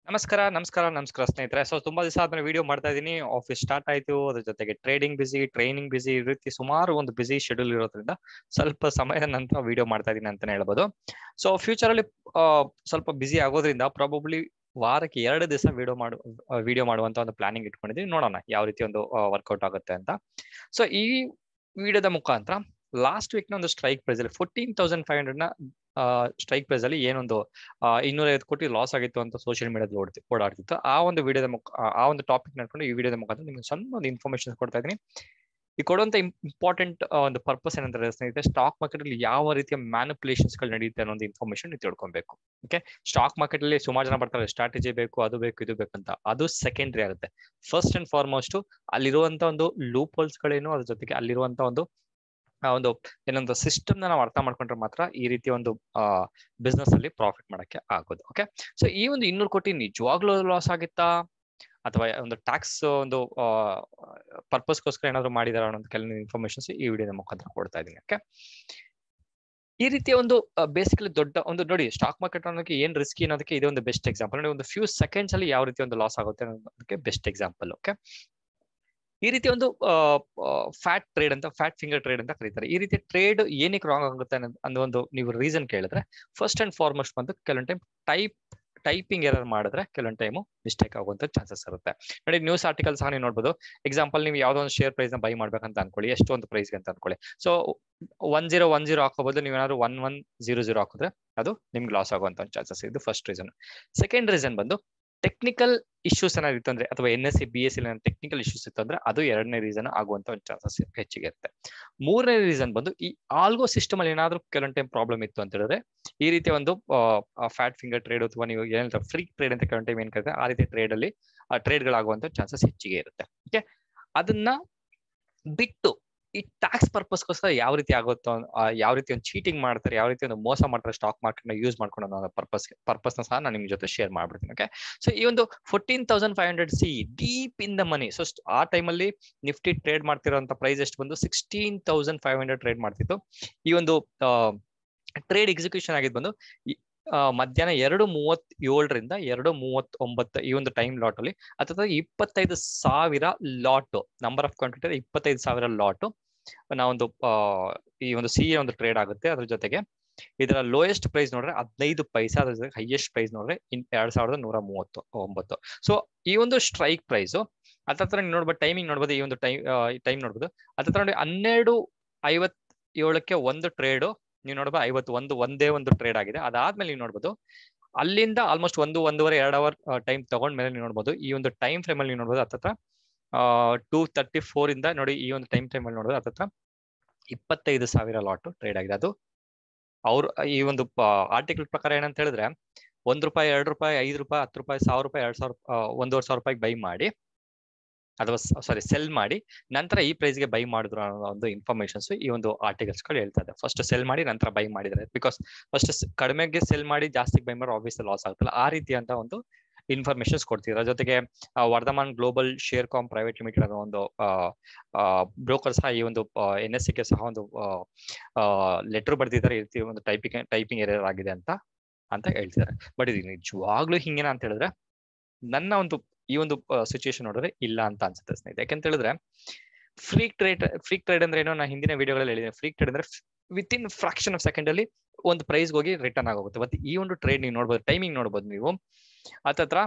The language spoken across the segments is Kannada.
ನಮಸ್ಕಾರ ನಮಸ್ಕಾರ ನಮಸ್ಕಾರ ಸ್ನೇಹಿತರೆ ಸೊ ತುಂಬಾ ದಿವಸ ಆದ್ಮೇಲೆ ವಿಡಿಯೋ ಮಾಡ್ತಾ ಇದೀನಿ ಆಫೀಸ್ ಸ್ಟಾರ್ಟ್ ಆಯ್ತು ಅದ್ರ ಜೊತೆಗೆ ಟ್ರೇಡಿಂಗ್ ಬಿಸಿ ಟ್ರೈನಿಂಗ್ ಬಿಸಿ ಈ ರೀತಿ ಸುಮಾರು ಒಂದು ಬಿಸಿ ಶೆಡ್ಯೂಲ್ ಇರೋದ್ರಿಂದ ಸ್ವಲ್ಪ ಸಮಯದ ನಂತರ ವಿಡಿಯೋ ಮಾಡ್ತಾ ಇದೀನಿ ಅಂತಾನೆ ಹೇಳ್ಬೋದು ಸೊ ಫ್ಯೂಚರ್ ಅಲ್ಲಿ ಆ, ಸ್ವಲ್ಪ ಬಿಸಿ ಆಗೋದ್ರಿಂದ ಪ್ರಾಬಬ್ಲಿ ವಾರಕ್ಕೆ ಎರಡು ದಿವಸ ವಿಡಿಯೋ ಮಾಡು ವಿಡಿಯೋ ಮಾಡುವಂತ ಒಂದು ಪ್ಲಾನಿಂಗ್ ಇಟ್ಕೊಂಡಿದೀನಿ ನೋಡೋಣ ಯಾವ ರೀತಿ ಒಂದು ವರ್ಕೌಟ್ ಆಗುತ್ತೆ ಅಂತ ಸೊ ಈ ವಿಡಿಯೋದ ಮುಖಾಂತರ ಲಾಸ್ಟ್ ವೀಕ್ ನ ಒಂದು ಸ್ಟ್ರೈಕ್ ಪ್ರೈಸ್ ಅಲ್ಲಿ ಫೋರ್ಟೀನ್ ತೌಸಂಡ್ ಫೈವ್ ಹಂಡ್ರೆಡ್ ನ ಸ್ಟ್ರೈಕ್ ಪ್ರೈಸ್ ಅಲ್ಲಿ ಏನೊಂದು ಇನ್ನೂರ ಐವತ್ತು ಕೋಟಿ ಲಾಸ್ ಆಗಿತ್ತು ಅಂತ ಸೋಷಿಯಲ್ ಮೀಡಿಯಾದಲ್ಲಿ ಓಡ್ತಿ ಓಡಾಡ್ತಿತ್ತು ಆ ಒಂದು ವಿಡಿಯೋದ ಮುಖ ಆ- ಆ ಒಂದು ಟಾಪಿಕ್ ನಡ್ಕೊಂಡು ಈ ವಿಡಿಯೋದ ಮುಖಾಂತರ ನಿಮ್ಗೆ ಸಣ್ಣ ಒಂದು ಇನ್ಫಾರ್ಮೇಶನ್ ಕೊಡ್ತಾ ಇದೀನಿ ಈ ಕೊಡುವಂತ ಇಂಪಾರ್ಟೆಂಟ್ ಒಂದು ಪರ್ಪಸ್ ಏನಂತಾರೆ ಸ್ನೇಹಿತರೆ ಸ್ಟಾಕ್ ಮಾರ್ಕೆಟ್ ಅಲ್ಲಿ ಯಾವ ರೀತಿಯ ಮ್ಯಾನಿಪುಲೇಷನ್ಸ್ ಗಳು ನಡೆಯುತ್ತೆ ಅನ್ನೋ ಒಂದು ಇನ್ಫಾರ್ಮೇಶನ್ ನೀವು ತಿಳ್ಕೊಬೇಕು ಓಕೆ ಸ್ಟಾಕ್ ಮಾರ್ಕೆಟ್ ಅಲ್ಲಿ ಸುಮಾರು ಜನ ಬರ್ತಾರೆ ಸ್ಟ್ರಾಟಜಿ ಬೇಕು ಅದು ಬೇಕು ಇದು ಬೇಕು ಅಂತ ಅದು ಸೆಕೆಂಡ್ರಿ ಆಗುತ್ತೆ ಫಸ್ಟ್ ಅಂಡ್ ಫಾರ್ಮೋಸ್ಟ್ ಅಲ್ಲಿರುವಂತ ಒಂದು ಲೂಪ್ ಹೋಲ್ಸ್ ಗಳೇನು ಅದ್ರ ಜೊತೆಗೆ ಅಲ್ಲಿರುವಂತ ಒಂದು ಆ ಒಂದು ಏನೊಂದು ಸಿಸ್ಟಮ್ ನಾವು ಅರ್ಥ ಮಾಡ್ಕೊಂಡ್ರೆ ಮಾತ್ರ ಈ ರೀತಿ ಒಂದು ಬಿಸ್ನೆಸ್ ಅಲ್ಲಿ ಪ್ರಾಫಿಟ್ ಮಾಡಕ್ಕೆ ಆಗೋದು ಓಕೆ ಸೊ ಈ ಒಂದು ಇನ್ನೂರು ಕೋಟಿ ನಿಜವಾಗ್ಲೂ ಲಾಸ್ ಆಗಿತ್ತಾ ಅಥವಾ ಒಂದು ಟ್ಯಾಕ್ಸ್ ಒಂದು ಪರ್ಪಸ್ಗೋಸ್ಕರ ಏನಾದ್ರು ಮಾಡಿದಾರ ಅನ್ನೋ ಕೆಲವು ಇನ್ಫಾರ್ಮೇಶನ್ಸ್ ಈ ವಿಡಿಯೋದ ಮುಖಾಂತರ ಕೊಡ್ತಾ ಇದೀನಿ ಓಕೆ ಈ ರೀತಿಯ ಒಂದು ಬೇಸಿಕಲಿ ದೊಡ್ಡ ಒಂದು ನೋಡಿ ಸ್ಟಾಕ್ ಮಾರ್ಕೆಟ್ ಅನ್ನೋದಕ್ಕೆ ಏನ್ ರಿಸ್ಕಿ ಅನ್ನೋದಕ್ಕೆ ಇದೇ ಒಂದು ಬೆಸ್ಟ್ ಎಕ್ಸಾಂಪಲ್ ನೋಡಿ ಒಂದು ಫ್ಯೂ ಸೆಕೆಂಡ್ಸ್ ಅಲ್ಲಿ ಯಾವ ರೀತಿ ಒಂದು ಲಾಸ್ ಆಗುತ್ತೆ ಅನ್ನೋದಕ್ಕೆ ಬೆಸ್ಟ್ ಎಕ್ಸಾಂಪಲ್ ಓಕೆ ಈ ರೀತಿ ಒಂದು ಫ್ಯಾಟ್ ಟ್ರೇಡ್ ಅಂತ ಫ್ಯಾಟ್ ಫಿಂಗರ್ ಟ್ರೇಡ್ ಅಂತ ಕರೀತಾರೆ ಈ ರೀತಿ ಟ್ರೇಡ್ ಏನಕ್ಕೆ ರಾಂಗ್ ಆಗುತ್ತೆ ಅನ್ನೋ- ಅನ್ನೋ ಒಂದು ನೀವು ರೀಸನ್ ಕೇಳಿದ್ರೆ ಫಸ್ಟ್ ಅಂಡ್ ಫಾರ್ಮೋಸ್ಟ್ ಬಂದು ಕೆಲವೊಂದು ಟೈಮ್ ಟೈಪ್ ಟೈಪಿಂಗ್ ಎರರ್ ಮಾಡಿದ್ರೆ ಕೆಲವೊಂದು ಟೈಮು ಮಿಸ್ಟೇಕ್ ಆಗುವಂತ ಚಾನ್ಸಸ್ ಇರುತ್ತೆ ನೋಡಿ ನ್ಯೂಸ್ ಆರ್ಟಿಕಲ್ ಸಹ ನೀವು ನೋಡ್ಬೋದು ಎಕ್ಸಾಂಪಲ್ ನೀವು ಯಾವ್ದೋ ಒಂದು ಶೇರ್ ಪ್ರೈಸ್ ನ ಬೈ ಮಾಡ್ಬೇಕಂತ ಅನ್ಕೊಳ್ಳಿ ಎಷ್ಟು ಒಂದು ಪ್ರೈಸ್ ಅಂತ ಅನ್ಕೊಳ್ಳಿ so one zero one zero ಹಾಕೋಬಹುದು ನೀವು ಏನಾದ್ರು ಒನ್ ಒನ್ ಜೀರೋ ಜೀರೋ ಹಾಕಿದ್ರೆ ಅದು ನಿಮ್ಗೆ ಲಾಸ್ ಆಗುವಂತ ಚಾನ್ಸಸ್ ಇದು ಫಸ್ಟ್ ರೀಸನ್ ಸೆಕೆಂಡ್ ರೀಸನ್ ಬಂದು ಟೆಕ್ನಿಕಲ್ ಇಶ್ಯೂಸ್ ಏನಾದ್ರು ಇತ್ತು ಅಂದ್ರೆ ಅಥವಾ N S C B S C technical issues ಇತ್ತು ಅಂದ್ರೆ ಅದು ಎರಡನೇ ರೀಸನ್ ಆಗುವಂತ ಒಂದು ಚಾನ್ಸಸ್ ಹೆಚ್ಚಿಗೆ ಇರುತ್ತೆ ಮೂರನೇ ರೀಸನ್ ಬಂದು ಈ ಆಲ್ಗೋ ಸಿಸ್ಟಮ್ ಅಲ್ಲಿ ಏನಾದ್ರು ಕೆಲವೊಂದು ಟೈಮ್ ಪ್ರಾಬ್ಲಮ್ ಇತ್ತು ಅಂತ ಹೇಳಿದ್ರೆ ಈ ರೀತಿಯ ಒಂದು ಫ್ಯಾಟ್ ಫಿಂಗರ್ ಟ್ರೇಡ್ ಅಥವಾ ನೀವು ಏನ್ ಫ್ರೀ ಟ್ರೇಡ್ ಅಂತ ಕೆಲವೊಂದು ಟೈಮ್ ಏನ್ ಕರೀತಾರೆ ಆ ರೀತಿ ಟ್ರೇಡ್ ಅಲ್ಲಿ ಟ್ರೇಡ್ ಗಳಾಗುವಂತ ಚಾನ್ಸಸ್ ಹೆಚ್ಚಿಗೆ ಇರುತ್ತೆ ಓಕೆ ಅದನ್ನ ಬಿಟ್ಟು ಈ ಟ್ಯಾಕ್ಸ್ ಪರ್ಪಸ್ಗೋಸ್ಕರ ಯಾವ ರೀತಿ ಆಗುತ್ತೋ ಆ, ಯಾವ ರೀತಿ ಒಂದು ಚೀಟಿಂಗ್ ಮಾಡ್ತಾರೆ ಯಾವ ರೀತಿ ಒಂದು ಮೋಸ ಮಾಡ್ತಾರೆ ಸ್ಟಾಕ್ ಮಾರ್ಕೆಟ್ ನ ಯೂಸ್ ಮಾಡ್ಕೊಂಡು ಅನ್ನೋ ಪರ್ಪಸ್ ಪರ್ಪಸ್ ನ ಸಹ ನಾನು ನಿಮ್ ಜೊತೆ ಶೇರ್ ಮಾಡ್ಬಿಡ್ತೀನಿ ಓಕೆ ಸೊ ಈ ಒಂದು fourteen thousand five hundred C deep in the money so ಆ ಟೈಮಲ್ಲಿ ನಿಫ್ಟಿ ಟ್ರೇಡ್ ಮಾಡ್ತಿರೋಂಥ ಪ್ರೈಸ್ ಎಷ್ಟು ಬಂದು sixteen thousand five hundred trade ಮಾಡ್ತಿತ್ತು ಈ ಒಂದು ಟ್ರೇಡ್ ಎಕ್ಸಿಕ್ಯೂಷನ್ ಆಗಿದ್ ಬಂದು ಈ- ಆ, ಮಧ್ಯಾಹ್ನ ಎರಡು ಮೂವತ್ ಏಳರಿಂದ ಎರಡು ಮೂವತ್ ಒಂಬತ್ತು ಈ ಒಂದು ಟೈಮ್ ಲಾಟ್ ಅಲ್ಲಿ ಅಥವಾ ಇಪ್ಪತ್ತೈದು ಸಾವಿರ ಲಾಟ್ ನಂಬರ್ ಆಫ್ ಕ್ವಾಂಟಿಟಿ ಇಪ್ಪತ್ತೈದು ಸಾವಿರ ಲಾಟ್ ನಾವೊಂದು ಆ, ಈ ಒಂದು ಸಿ ಎ ಒಂದು ಟ್ರೇಡ್ ಆಗುತ್ತೆ ಅದ್ರ ಜೊತೆಗೆ ಇದರ ಲೋಯೆಸ್ಟ್ ಪ್ರೈಸ್ ನೋಡ್ರೆ ಹದಿನೈದು ಪೈಸಾ ಅದ್ರ ಜೊತೆಗೆ ಹೈಯೆಸ್ಟ್ ಪ್ರೈಸ್ ನೋಡ್ರೆ ಇನ್ ಎರಡ್ ಸಾವಿರದ ನೂರ ಮೂವತ್ತು ಒಂಬತ್ತು ಸೊ ಈ ಒಂದು ಸ್ಟ್ರೈಕ್ ಪ್ರೈಸ್ ಹತ್ರ ನೀವು ನೋಡ್ಬೋದು ಟೈಮಿಂಗ್ ನೋಡ್ಬೋದು ಈ ಒಂದು ಟೈಮ್ ಟೈಮ್ ನೋಡ್ಬೋದು ಹತ್ರ ನೋಡಿ ಹನ್ನೆರಡು ಐವತ್ ಏಳಕ್ಕೆ ಒಂದು ಟ್ರೇಡ್ ನೀವು ನೋಡ್ಬೋದು ಐವತ್ತು ಒಂದು ಒಂದೇ ಒಂದು ಟ್ರೇಡ್ ಆಗಿದೆ ಅದಾದ್ಮೇಲೆ ನೀವು ನೋಡ್ಬೋದು ಅಲ್ಲಿಂದ ಆಲ್ಮೋಸ್ಟ್ ಒಂದು ಒಂದೂವರೆ ಎರಡು ಅವರ್ ಟೈಮ್ ತಗೊಂಡ್ಮೇಲೆ ನೀವು ನೋಡ್ಬೋದು ಈ ಒಂದು ಟೈಮ್ ಫ್ರೇಮ್ ಅಲ್ಲಿ ನೀವು ನೋಡ್ಬೋದು ಹತ್ತತ್ರ ಟೂ ತರ್ಟಿ ಫೋರ್ ಇಂದ ನೋಡಿ ಈ ಒಂದು ಟೈಮ್ ಫ್ರೇಮ್ ಅಲ್ಲಿ ನೋಡ್ಬೋದು ಹತ್ತತ್ರ ಇಪ್ಪತ್ತೈದು ಸಾವಿರ ಲಾಟ್ ಟ್ರೇಡ್ ಆಗಿದೆ ಅದು ಅವ್ರು ಈ ಒಂದು ಆರ್ಟಿಕಲ್ ಪ್ರಕಾರ ಏನಂತ ಹೇಳಿದ್ರೆ ಒಂದ್ ರೂಪಾಯಿ ಎರಡು ರೂಪಾಯಿ ಐದು ರೂಪಾಯಿ ಹತ್ತು ರೂಪಾಯಿ ಸಾವಿರ ರೂಪಾಯಿ ಎರಡ್ ಸಾವಿರ ಆ, ಒಂದೂವರೆ ಸಾವಿರ ರೂಪಾಯಿ ಬೈ ಮಾಡಿ ಅಥವಾ ಸಾರಿ ಸೆಲ್ ಮಾಡಿ ನಂತರ ಈ ಪ್ರೈಸ್ ಗೆ ಬೈ ಮಾಡಿದ್ರು ಅನ್ನೋ ಒಂದು ಇನ್ಫಾರ್ಮೇಶನ್ಸ್ ಈ ಒಂದು ಆರ್ಟಿಕಲ್ಸ್ ಗಳು ಹೇಳ್ತಾ ಇದೆ ಫಸ್ಟ್ ಸೆಲ್ ಮಾಡಿ ನಂತರ ಬೈ ಮಾಡಿದ್ರೆ ಬಿಕಾಸ್ ಫಸ್ಟ್ ಕಡಿಮೆಗೆ ಸೆಲ್ ಮಾಡಿ ಜಾಸ್ತಿ ಬೈ ಮಾಡಿ ಆಬ್ವಿಯಸ್ ಲಾಸ್ ಆಗುತ್ತಲ್ಲ ಆ ರೀತಿಯಂತ ಒಂದು ಇನ್ಫಾರ್ಮೇಶನ್ಸ್ ಕೊಡ್ತಿದ್ರು ಅದ್ರ ಜೊತೆಗೆ ಆ, Vardhaman global share com private limited ಅನ್ನೋ ಒಂದು ಬ್ರೋಕರ್ ಸಹ ಈ ಒಂದು ಎನ್ ಎಸ್ ಗೆ ಸಹ ಒಂದು ಲೆಟರ್ ಬರ್ದಿದ್ದಾರೆ ಈ ರೀತಿ ಒಂದು ಟೈಪಿಂಗ್ ಟೈಪಿಂಗ್ ಎರರ್ ಆಗಿದೆ ಅಂತ ಅಂತ ಹೇಳ್ತಿದ್ದಾರೆ ಬಟ್ ಇದು ನಿಜವಾಗ್ಲೂ ಹಿಂಗೇನ ಅಂತ ಹೇಳಿದ್ರೆ ನನ್ನ ಒಂದು ಈ ಒಂದು ಸಿಚುಯೇಷನ್ ನೋಡಿದ್ರೆ ಇಲ್ಲ ಅಂತ ಅನ್ಸುತ್ತೆ ಸ್ನೇಹಿತರೆ ಯಾಕಂತ ಹೇಳಿದ್ರೆ ಫ್ರೀಕ್ ಟ್ರೇಡ್ ಫ್ರೀಕ್ ಟ್ರೇಡ್ ಅಂದ್ರೆ ಏನೋ ನಾನು ಹಿಂದಿನ ವಿಡಿಯೋಗಳಲ್ಲಿ ಹೇಳಿದ್ದೀನಿ ಫ್ರೀಕ್ ಟ್ರೇಡ್ ಅಂದ್ರೆ within fraction of second ಅಲ್ಲಿ ಒಂದು ಪ್ರೈಸ್ ಹೋಗಿ ರಿಟರ್ನ್ ಆಗೋಗುತ್ತೆ ಮತ್ತೆ ಈ ಒಂದು ಟ್ರೇಡ್ ನೀವು ನೋಡ್ಬೋದು ಟೈಮಿಂಗ್ ನೋಡ್ಬೋದು ನೀವು ಹತ್ತತ್ರ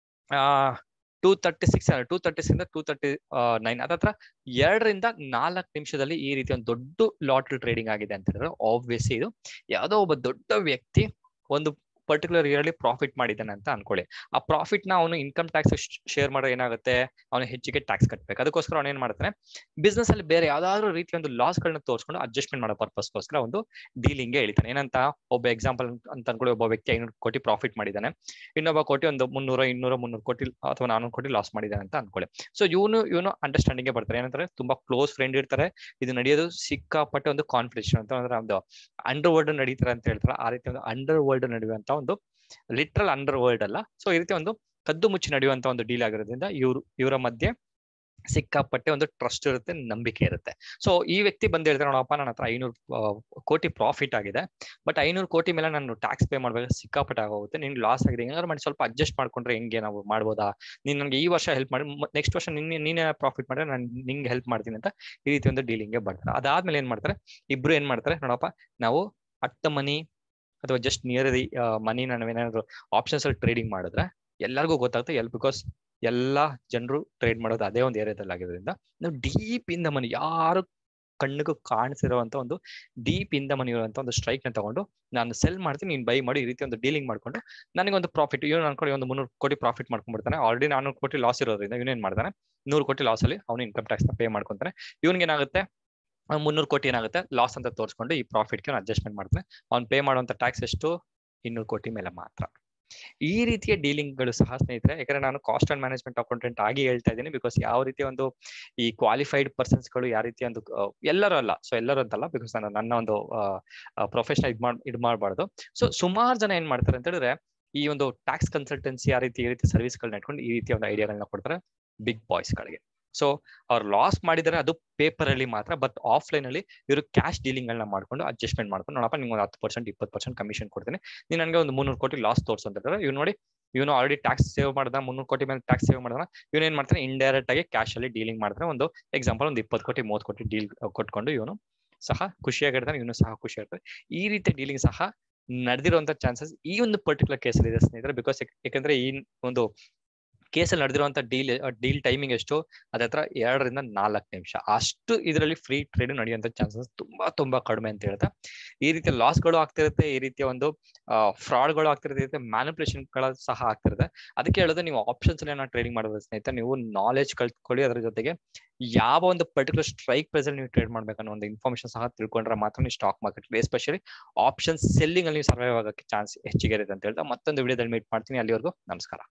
two thirty six two thirty six two thirty nine ಹತ್ತತ್ರ ಎರಡರಿಂದ ನಾಲ್ಕು ನಿಮಿಷದಲ್ಲಿ ಈ ರೀತಿ ಒಂದು ದೊಡ್ಡ ಲಾಟ್ರಿ ಟ್ರೇಡಿಂಗ್ ಆಗಿದೆ ಅಂತ ಹೇಳಿದ್ರೆ ಆಬ್ವಿಯಸ್ಲಿ ಇದು ಯಾವುದೋ ಒಬ್ಬ ದೊಡ್ಡ ವ್ಯಕ್ತಿ ಒಂದು ಪರ್ಟಿಕ್ಯುಲರ್ ಇಯರ್ ಅಲ್ಲಿ ಪ್ರಾಫಿಟ್ ಮಾಡಿದ್ದಾನೆ ಅಂತ ಅನ್ಕೊಳ್ಳಿ ಆ ಪ್ರಾಫಿಟ್ ನ ಅವನು ಇನ್ಕಮ್ ಟ್ಯಾಕ್ಸ್ ಶೇರ್ ಮಾಡೋ ಏನಾಗುತ್ತೆ ಅವನು ಹೆಚ್ಚಿಗೆ ಟ್ಯಾಕ್ಸ್ ಕಟ್ಟಬೇಕು ಅದಕ್ಕೋಸ್ಕರ ಅವನು ಏನ್ ಮಾಡ್ತಾನೆ ಬಿಸ್ನೆಸ್ ಅಲ್ಲಿ ಬೇರೆ ಯಾವ್ದಾದ್ರು ರೀತಿ ಒಂದು ಲಾಸ್ ಗಳನ್ನ ತೋರಿಸ್ಕೊಂಡು ಅಡ್ಜಸ್ಟ್ಮೆಂಟ್ ಮಾಡೋ ಪರ್ಪಸ್ಗೋಸ್ಕರ ಒಂದು ಡೀಲಿಂಗ್ ಗೆ ಹೇಳ್ತಾನೆ ಏನಂತ ಒಬ್ಬ ಎಕ್ಸಾಂಪಲ್ ಅಂತ ಅನ್ಕೊಳ್ಳಿ ಒಬ್ಬ ವ್ಯಕ್ತಿ ಐನೂರು ಕೋಟಿ ಪ್ರಾಫಿಟ್ ಮಾಡಿದ್ದಾನೆ ಇನ್ನೊಬ್ಬ ಕೋಟಿ ಒಂದು ಮುನ್ನೂರ ಇನ್ನೂರ ಮುನ್ನೂರು ಕೋಟಿ ಅಥವಾ ನಾನೂರು ಕೋಟಿ ಲಾಸ್ ಮಾಡಿದ್ದಾನೆ ಅಂತ ಅನ್ಕೊಳ್ಳಿ ಸೊ ಇವನು ಇವನು ಅಂಡರ್ಸ್ಟ್ಯಾಂಡಿಂಗ್ ಬರ್ತಾರೆ ಏನಂತಾರೆ ತುಂಬಾ ಕ್ಲೋಸ್ ಫ್ರೆಂಡ್ ಇರ್ತಾರೆ ಇದು ನಡೆಯೋದು ಸಿಕ್ಕಾಪಟ್ಟೆ ಒಂದು ಕಾನ್ಫಿಡೆನ್ಷನ್ ಅಂತ ಅಂದ್ರೆ ಒಂದು ಅಂಡರ್ ವರ್ಲ್ಡ್ ನಡೀತಾರೆ ಅಂತ ಹೇಳ್ತಾರೆ ಆ ರೀತಿ ಒಂದು ಅಂಡರ್ ವರ್ಲ್ಡ್ ನಡೆಯುವಂತ ಒಂದು ಲಿಟ್ರಲ್ ಅಂಡರ್ ವರ್ಲ್ಡ್ ಅಲ್ಲ ಸೊ ಈ ರೀತಿ ಒಂದು ಕದ್ದು ಮುಚ್ಚಿ ನಡೆಯುವಂತ ಒಂದು ಡೀಲ್ ಆಗಿರೋದ್ರಿಂದ ಇವ್ರು ಇವರ ಮಧ್ಯೆ ಸಿಕ್ಕಾಪಟ್ಟೆ ಒಂದು ಟ್ರಸ್ಟ್ ಇರುತ್ತೆ ನಂಬಿಕೆ ಇರುತ್ತೆ ಸೊ ಈ ವ್ಯಕ್ತಿ ಬಂದು ಹೇಳ್ತಾರೆ ನೋಡಪ್ಪ ನನ್ನ ಹತ್ರ ಐನೂರು ಕೋಟಿ ಪ್ರಾಫಿಟ್ ಆಗಿದೆ ಬಟ್ ಐನೂರು ಕೋಟಿ ಮೇಲೆ ನಾನು ಟ್ಯಾಕ್ಸ್ ಪೇ ಮಾಡ್ಬೇಕು ಸಿಕ್ಕಾಪಟ್ಟೆ ಆಗೋಗುತ್ತೆ ನಿನ್ಗೆ ಲಾಸ್ ಆಗಿದೆ ಹೆಂಗಾದ್ರು ಮಾಡಿ ಸ್ವಲ್ಪ ಅಡ್ಜಸ್ಟ್ ಮಾಡ್ಕೊಂಡ್ರೆ ಹೆಂಗೆ ನಾವು ಮಾಡ್ಬೋದಾ ನೀನ್ ನನಗೆ ಈ ವರ್ಷ ಹೆಲ್ಪ್ ಮಾಡಿ ನೆಕ್ಸ್ಟ್ ವರ್ಷ ನಿನ್ನೆ ನೀನೇ ಪ್ರಾಫಿಟ್ ಮಾಡಿದ್ರೆ ನಾನು ನಿಂಗೆ ಹೆಲ್ಪ್ ಮಾಡ್ತೀನಿ ಅಂತ ಈ ರೀತಿ ಒಂದು ಡೀಲಿಂಗ್ಗೆ ಬರ್ತಾರೆ ಅದಾದ್ಮೇಲೆ ಏನ್ ಮಾಡ್ತಾರೆ ಇಬ್ರು ಏನ್ ಮಾಡ್ತಾರೆ ನೋಡಪ್ಪ ನಾವು ಅಟ್ ದ ಮನಿ ಅಥವಾ ಜಸ್ಟ್ ನಿಯರ್ ದಿ ಮನಿ ನಾವೇನಾದ್ರು ಆಪ್ಷನ್ಸ್ ಅಲ್ಲಿ ಟ್ರೇಡಿಂಗ್ ಮಾಡಿದ್ರೆ ಎಲ್ಲರಿಗೂ ಗೊತ್ತಾಗುತ್ತೆ ಎಲ್ ಬಿಕಾಸ್ ಎಲ್ಲಾ ಜನರು ಟ್ರೇಡ್ ಮಾಡೋದು ಅದೇ ಒಂದು ಏರಿಯಾದಲ್ಲಿ ಆಗಿರೋದ್ರಿಂದ ನಾವು ಡೀಪ್ ಇಂದ ಮನಿ ಯಾರು ಕಣ್ಣಿಗೂ ಕಾಣಿಸಿರುವಂತ ಒಂದು ಡೀಪ್ ಇಂದ ಮನಿ ಇರುವಂತ ಒಂದು ಸ್ಟ್ರೈಕ್ ನ ತಗೊಂಡು ನಾನು ಸೆಲ್ ಮಾಡ್ತೀನಿ ನೀನ್ ಬೈ ಮಾಡಿ ಈ ರೀತಿ ಒಂದು ಡೀಲಿಂಗ್ ಮಾಡ್ಕೊಂಡು ನನಗೊಂದು ಪ್ರಾಫಿಟ್ ಇವನು ಅನ್ಕೊಂಡು ಒಂದು ಮುನ್ನೂರು ಕೋಟಿ ಪ್ರಾಫಿಟ್ ಮಾಡ್ಕೊಂಡ್ಬಿಡ್ತಾನೆ ಆಲ್ರೆಡಿ ನಾನೂರು ಕೋಟಿ ಲಾಸ್ ಇರೋದ್ರಿಂದ ಇವನೇನ್ ಮಾಡ್ತಾನೆ ನೂರು ಕೋಟಿ ಲಾಸ್ ಅಲ್ಲಿ ಅವನು ಇನ್ಕಮ್ ಟ್ಯಾಕ್ಸ್ ನ ಪೇ ಮಾಡ್ಕೊಂತಾನೆ ಇವನ್ಗೆ ಏನಾಗುತ್ತೆ ಮುನ್ನೂರು ಕೋಟಿ ಏನಾಗುತ್ತೆ ಲಾಸ್ ಅಂತ ತೋರಿಸ್ಕೊಂಡು ಈ ಪ್ರಾಫಿಟ್ಗೆ ಅಡ್ಜಸ್ಟ್ಮೆಂಟ್ ಮಾಡ್ತಾನೆ ಅವ್ನು ಪೇ ಮಾಡುವಂತ ಟ್ಯಾಕ್ಸ್ ಎಷ್ಟು ಇನ್ನೂರು ಕೋಟಿ ಮೇಲೆ ಮಾತ್ರ ಈ ರೀತಿಯ ಡೀಲಿಂಗ್ ಗಳು ಸಹ ಸ್ನೇಹಿತರೆ ಯಾಕಂದ್ರೆ ನಾನು ಕಾಸ್ಟ್ ಅಂಡ್ ಮ್ಯಾನೇಜ್ಮೆಂಟ್ ಅಕೌಂಟೆಂಟ್ ಆಗಿ ಹೇಳ್ತಾ ಇದ್ದೀನಿ ಬಿಕಾಸ್ ಯಾವ ರೀತಿಯ ಒಂದು ಈ ಕ್ವಾಲಿಫೈಡ್ ಪರ್ಸನ್ಸ್ ಗಳು ಯಾವ ರೀತಿಯ ಒಂದು ಎಲ್ಲರೂ ಅಲ್ಲ ಸೊ ಎಲ್ಲರೂ ಅಂತಲ್ಲ ಬಿಕಾಸ್ ನಾನು ನನ್ನ ಒಂದು ಪ್ರೊಫೆಷನ್ ಇದ್ ಮಾಡ್ ಇದ್ ಮಾಡಬಾರ್ದು ಸೊ ಸುಮಾರು ಜನ ಏನ್ ಮಾಡ್ತಾರೆ ಅಂತ ಹೇಳಿದ್ರೆ ಈ ಒಂದು ಟ್ಯಾಕ್ಸ್ ಕನ್ಸಲ್ಟೆನ್ಸಿ ಆ ರೀತಿ ಈ ರೀತಿ ಸರ್ವಿಸ್ಗಳನ್ನ ಇಟ್ಕೊಂಡು ಈ ರೀತಿಯ ಒಂದು ಐಡಿಯಾಗಳನ್ನ ಕೊಡ್ತಾರೆ ಬಿಗ್ ಬಾಯ್ಸ್ ಗಳಿಗೆ ಸೊ ಅವ್ರು ಲಾಸ್ ಮಾಡಿದರೆ ಅದು ಪೇಪರ್ ಅಲ್ಲಿ ಮಾತ್ರ ಬಟ್ ಆಫ್ಲೈನ್ ಅಲ್ಲಿ ಇವರು ಕ್ಯಾಶ್ ಡೀಲಿಂಗ್ ಗಳನ್ನ ಮಾಡ್ಕೊಂಡು ಅಡ್ಜಸ್ಟ್ಮೆಂಟ್ ಮಾಡ್ಕೊಂಡು ನೋಡಪ್ಪ ನಿಮ್ಗೆ ಒಂದು ಹತ್ತು ಪರ್ಸೆಂಟ್ ಇಪ್ಪತ್ತು ಪರ್ಸೆಂಟ್ ಕಮಿಷನ್ ಕೊಡ್ತೀನಿ ನೀನು ನನಗೆ ಒಂದು ಮುನ್ನೂರು ಕೋಟಿ ಲಾಸ್ ತೋರಿಸು ಅಂತ ಹೇಳಿದ್ರೆ ಇವ್ ನೋಡಿ ಇವನು ಆಲ್ರೆಡಿ ಟ್ಯಾಕ್ಸ್ ಸೇವ್ ಮಾಡ್ದ ಮುನ್ನೂರು ಕೋಟಿ ಮೇಲೆ ಟ್ಯಾಕ್ಸ್ ಸೇವ್ ಮಾಡಿದ ಇವನು ಏನ್ ಮಾಡ್ತಾನೆ ಇಂಡೈರೆಕ್ಟ್ ಆಗಿ ಕ್ಯಾಶ್ ಅಲ್ಲಿ ಡೀಲಿಂಗ್ ಮಾಡ್ತಾನೆ ಒಂದು ಎಕ್ಸಾಂಪಲ್ ಒಂದು ಇಪ್ಪತ್ತು ಕೋಟಿ ಮೂವತ್ತು ಕೋಟಿ ಡೀಲ್ ಕೊಟ್ಕೊಂಡು ಇವನು ಸಹ ಖುಷಿಯಾಗಿರ್ತಾನೆ ಇವನು ಸಹ ಖುಷಿಯಾಗಿರ್ತಾನೆ ಈ ರೀತಿ ಡೀಲಿಂಗ್ ಸಹ ನಡೆದಿರುವಂತ ಚಾನ್ಸಸ್ ಈ ಒಂದು ಪರ್ಟಿಕ್ಯುಲರ್ ಕೇಸಲ್ಲಿ ಇದೆ ಸ್ನೇಹಿತರೆ ಬಿಕಾಸ್ ಯಾಕಂದ್ರೆ ಈ ಒಂದು ಕೇಸಲ್ಲಿ ನಡೆದಿರುವಂತ ಡೀಲ್ ಡೀಲ್ ಟೈಮಿಂಗ್ ಎಷ್ಟು ಅದ ಹತ್ರ ಎರಡರಿಂದ ನಾಲ್ಕು ನಿಮಿಷ ಅಷ್ಟು ಇದರಲ್ಲಿ ಫ್ರೀ ಟ್ರೇಡ್ ನಡೆಯುವಂತ ಚಾನ್ಸಸ್ ತುಂಬಾ ತುಂಬಾ ಕಡಿಮೆ ಅಂತ ಹೇಳ್ತಾ ಈ ರೀತಿಯ ಲಾಸ್ಗಳು ಆಗ್ತಿರುತ್ತೆ ಈ ರೀತಿಯ ಒಂದು ಫ್ರಾಡ್ಗಳು ಆಗ್ತಿರುತ್ತೆ ಮ್ಯಾನಿಪುಲೇಷನ್ ಗಳ ಸಹ ಆಗ್ತಿರುತ್ತೆ ಅದಕ್ಕೆ ಹೇಳೋದು ನೀವು ಆಪ್ಷನ್ಸ್ ಅಲ್ಲಿ ಟ್ರೇಡಿಂಗ್ ಮಾಡೋದು ಸ್ನೇಹಿತರೆ ನೀವು ನಾಲೆಜ್ ಕಲ್ತ್ಕೊಳ್ಳಿ ಅದ್ರ ಜೊತೆಗೆ ಯಾವ ಒಂದು ಪರ್ಟಿಕ್ಯುಲರ್ ಸ್ಟ್ರೈಕ್ ಪ್ರೈಸ್ ಅಲ್ಲಿ ನೀವು ಟ್ರೇಡ್ ಮಾಡ್ಬೇಕನ್ನೋ ಒಂದು ಇನ್ಫಾರ್ಮೇಶನ್ ಸಹ ತಿಳ್ಕೊಂಡ್ರೆ ಮಾತ್ರ ನೀವು stock market especially option selling ಅಲ್ಲಿ ನೀವು ಸರ್ವೈವ್ ಆಗೋಕ್ಕೆ ಚಾನ್ಸ್ ಹೆಚ್ಚಿಗೆ ಇರುತ್ತೆ ಅಂತ ಹೇಳ್ತಾ ಮತ್ತೊಂದು ವಿಡಿಯೋದಲ್ಲಿ ಮೀಟ್ ಮಾಡ್ತೀನಿ ಅಲ್ಲಿವರೆಗೂ ನಮಸ್ಕಾರ